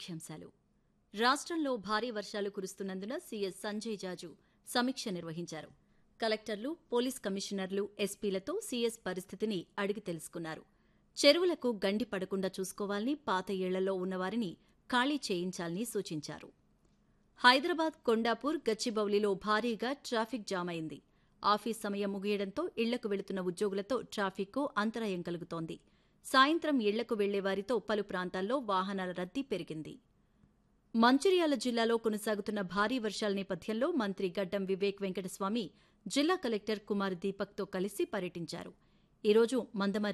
ముఖ్యాంశాలు రాష్ట్రంలో భారీ వర్షాలు కురుస్తున్నందున సీఎస్ సంజయ్ జాజు సమీక్ష నిర్వహించారు కలెక్టర్లు పోలీస్ కమిషనర్లు ఎస్పీలతో సీఎస్ పరిస్థితిని అడిగి తెలుసుకున్నారు చెరువులకు గండి పడకుండా చూసుకోవాలని పాత ఇళ్లలో ఉన్నవారిని ఖాళీ చేయించాలని సూచించారు హైదరాబాద్ కొండాపూర్ గచ్చిబౌలిలో భారీగా ట్రాఫిక్ జామ్ అయింది ఆఫీస్ సమయం ముగియడంతో ఇళ్లకు వెళుతున్న ఉద్యోగులతో ట్రాఫిక్కు అంతరాయం కలుగుతోంది సాయంత్రం ఇళ్లకు వెళ్లే వారితో పలు ప్రాంతాల్లో వాహనాల రద్దీ పెరిగింది మంచిర్యాల జిల్లాలో కొనసాగుతున్న భారీ వర్షాల నేపథ్యంలో మంత్రి గడ్డం వివేక్ వెంకటస్వామి జిల్లా కలెక్టర్ కుమార్ దీపక్తో కలిసి పర్యటించారు ఈరోజు మందమరి